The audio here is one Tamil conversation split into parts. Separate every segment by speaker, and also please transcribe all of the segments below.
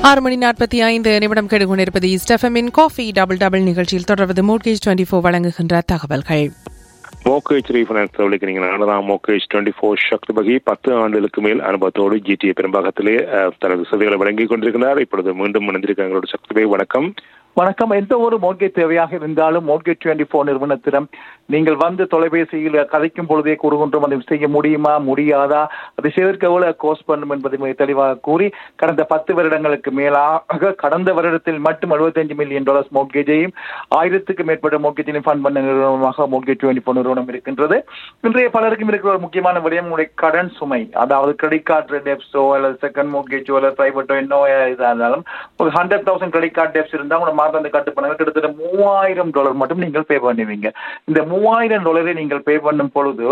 Speaker 1: ஆறு மணி நாற்பத்தி ஐந்து நிமிடம் கெடுகொண்டிருப்பது ஸ்டெஃபமின் காஃபி டபுள் டபுள் நிகழ்ச்சியில் தொடர்வது மோட்கேஜ் டுவெண்ட்டி ஃபோர் வழங்குகின்ற தகவல்கள்
Speaker 2: மோக்கேஜ் ரீஃபைனான்ஸ் விളിக்கிறீங்க நானதான் மோக்கேஜ் டுவெண்ட்டி ஃபோர் சக்தி பகி பத்து ஆண்டுகளுக்கு மேல் அனுபவத்தோடு ஜிடிஏ பெரும்பாகத்திலே அஹ், தனது சேவைகளை வழங்கிக் கொண்டிருக்கிறார் இப்பொழுது மீண்டும் இணைந்திருக்க எங்களோட சக்தி பகி வணக்கம்
Speaker 3: வணக்கம் எந்த ஒரு மோட்கேஜ் தேவையாக இருந்தாலும் மோட்கேஜ் டுவெண்ட்டி ஃபோர் நிறுவனத்திடம் நீங்கள் வந்து தொலைபேசியில் கதைக்கும் பொழுதே கூறுகின்றோம் அதை செய்ய முடியுமா முடியாதா அதை செய்வதற்கு எவ்வளவு கோஸ்ட் பண்ணும் என்பதை மிக தெளிவாக கூறி கடந்த பத்து வருடங்களுக்கு மேலாக கடந்த வருடத்தில் மட்டும் 75 மில்லியன் டாலர்ஸ் மோட்கேஜையும் ஆயிரத்துக்கு மேற்பட்ட மோட்கேஜையும் ஃபண்ட் பண்ண நிறுவனமாக மோட்கேஜ் டுவெண்ட்டி ஃபோர் நிறுவனம் இருக்கின்றது இன்றைய பலருக்கும் இருக்கிற ஒரு முக்கியமான விடயம் உங்களுடைய கடன் சுமை அதாவது கிரெடிட் கார்டு டெப்ஸோ அல்லது செகண்ட் மோட்கேஜோ அல்லது பிரைவேட்டோ என்ன இதாக இருந்தாலும் ஒரு hundred thousand credit card debts இருந்தால் உங்களோட மாதம் அந்த கட்டு பண்ணுங்க கிட்டத்தட்ட மூவாயிரம் டாலர் மட்டும் நீங்கள் பே பண்ணுவீங்க இந்த மூவாயிரம் டாலரை நீங்கள் பே பண்ணும் பொழுது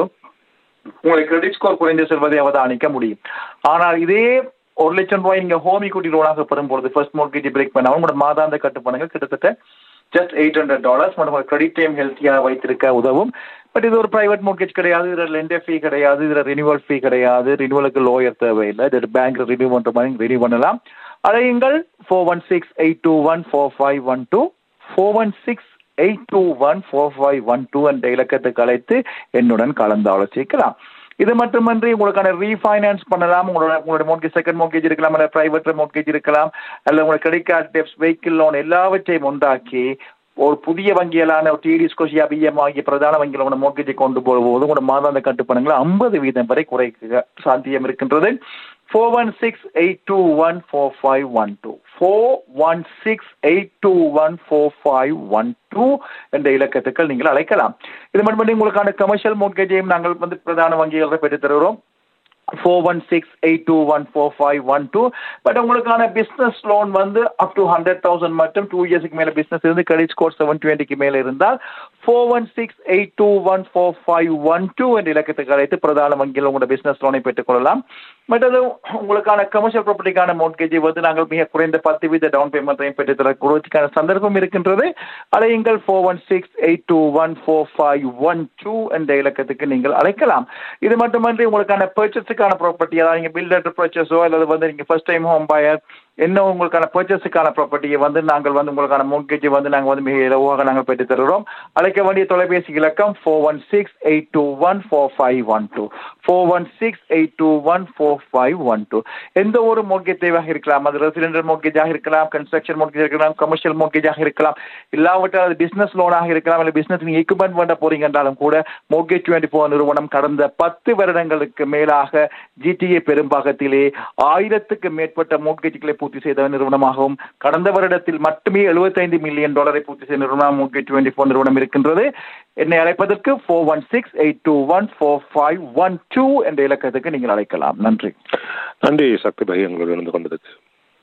Speaker 3: உங்களை கிரெடிட் ஸ்கோர் குறைந்து செல்வதை அவதானிக்க முடியும் ஆனால் இதே ஒரு லட்சம் ரூபாய் நீங்க ஹோம் equity லோனாக பெறும் பொழுது ஃபர்ஸ்ட் மோர்கேஜ் பிரேக் பண்ணாமல் உங்களோட மாதாந்த கட்டு பண்ணுங்க கிட்டத்தட்ட ஜஸ்ட் எயிட் ஹண்ட்ரட் டாலர்ஸ் மற்றும் கிரெடிட் டைம் ஹெல்த்தியாக வைத்திருக்க உதவும் பட் இது ஒரு பிரைவேட் மோர்கேஜ் கிடையாது இதில் லெண்டர் ஃபீ கிடையாது இதில் ரினிவல் ஃபீ கிடையாது ரினிவலுக்கு லோயர் தேவையில்லை இது பேங்க் ரினியூ பண்ணுற மாதிரி ரினியூ பண்ணலாம் அழையுங்கள் four one six eight two one four five one two four one six eight two one four five one two என்ற இலக்கத்துக்கு அழைத்து என்னுடன் கலந்து ஆலோசிக்கலாம் இது மட்டுமன்றி உங்களுக்கான ரீஃபைனான்ஸ் பண்ணலாம் உங்களோட உங்களுடைய மோட்கேஜ் செகண்ட் மோட்கேஜ் இருக்கலாம் அல்ல பிரைவேட் மோட்கேஜ் இருக்கலாம் அல்ல உங்களோட credit card debts vehicle loan எல்லாவற்றையும் உண்டாக்கி ஒரு புதிய வங்கிகளான டிடி ஸ்கோஷியா பிஎம் ஆகிய பிரதான வங்கிகளோட மோட்கேஜை கொண்டு போகும்போது உங்களோட மாதாந்த கட்டுப்பணங்களை ஐம்பது வீதம் வரை குறைக்க சாத்தியம் இருக்கின்றது four one six eight two one four five one two four one six eight two one four five one two என்ற இலக்கத்துக்கள் நீங்கள் அழைக்கலாம் இது மட்டும் உங்களுக்கான கமர்ஷியல் மோட்கேஜையும் நாங்கள் வந்து பிரதான வங்கிகளை பெற்றுத் தருகிறோம் four one six eight two one four five one two but உங்களுக்கான பிஸ்னஸ் லோன் வந்து அப் டு ஹண்ட்ரட் தௌசண்ட் மட்டும் டூ இயர்ஸ்க்கு மேலே பிஸ்னஸ் இருந்து கிரெடிட் ஸ்கோர் செவன் டுவெண்ட்டிக்கு மேலே இருந்தால் four one six eight two one four five one two என்ற இலக்கத்துக்கு அழைத்து பிரதான வங்கியில் உங்களோட பிஸ்னஸ் லோனை பெற்றுக்கொள்ளலாம் மற்றது உங்களுக்கான கமர்ஷியல் ப்ராப்பர்ட்டிக்கான மோட்கேஜை வந்து நாங்கள் மிக குறைந்த பத்து வீத டவுன் பேமெண்ட்டையும் பெற்றுத்தரக்கூடிய சந்தர்ப்பம் இருக்கின்றது அலையுங்கள் four one six eight two one four five one two என்ற இலக்கத்துக்கு நீங்கள் அழைக்கலாம் இது மட்டுமன்றி உங்களுக்கான பர்ச்சேஸுக்கான ப்ராப்பர்ட்டி அதாவது நீங்கள் பில்டர் பர்ச்சேஸோ அல்லது வந்து நீங்கள் ஃபர்ஸ்ட் டைம் ஹோம் பயர் என்ன உங்களுக்கான பர்ச்சேஸுக்கான ப்ராப்பர்ட்டியை வந்து நாங்கள் வந்து உங்களுக்கான மோட்கேஜை வந்து நாங்கள் வந்து மிக இலவாக நாங்கள் பெற்று தருகிறோம் அழைக்க வேண்டிய தொலைபேசி இலக்கம் four one six eight two one four five one two four one six eight two one four five one two எந்த ஒரு மோட்கேஜ் தேவையாக இருக்கலாம் அது ரெசிடென்டல் மோட்கேஜாக இருக்கலாம் கன்ஸ்ட்ரக்ஷன் மோட்கேஜ் இருக்கலாம் கமர்ஷியல் மோட்கேஜாக இருக்கலாம் இல்லாவிட்டால் அது பிசினஸ் லோனாக இருக்கலாம் இல்லை பிசினஸ் நீங்கள் எக்யூப்மெண்ட் பண்ண போறீங்க என்றாலும் கூட மோட்கேஜ் டுவெண்ட்டி ஃபோர் நிறுவனம் கடந்த பத்து வருடங்களுக்கு மேலாக ஜிடிஏ பெரும்பாகத்திலே ஆயிரத்துக்கு மேற்பட்ட மோட்கேஜ்களை பூர்த்தி செய்த நிறுவனமாகவும் கடந்த வருடத்தில் மட்டுமே 75 மில்லியன் டாலரை பூர்த்தி செய்த நிறுவனம் மோட்கேஜ் டுவெண்ட்டி ஃபோர் நிறுவனம் இருக்கின்றது என்னை அழைப்பதற்கு four one six eight two one four five one two என்ற இலக்கத்துக்கு நீங்கள் அழைக்கலாம் நன்றி
Speaker 2: நன்றி சக்தி பகி எங்களோடு இருந்து கொண்டதுக்கு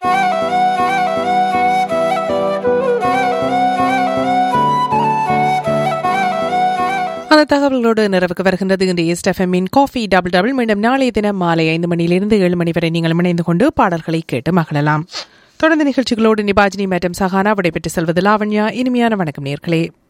Speaker 1: அந்த தகவல்களோடு நிறைவுக்கு வருகின்றது இன்றைய ஸ்டெஃபமின் காஃபி டபுள் டபுள் மீண்டும் நாளைய தினம் மாலை ஐந்து மணியிலிருந்து ஏழு மணி வரை நீங்கள் இணைந்து கொண்டு பாடல்களை கேட்டு மகிழலாம் தொடர்ந்து நிகழ்ச்சிகளோடு நிபாஜினி மற்றும் சஹானா விடைபெற்று செல்வது லாவண்யா இனிமையான வணக்கம் நேர்களே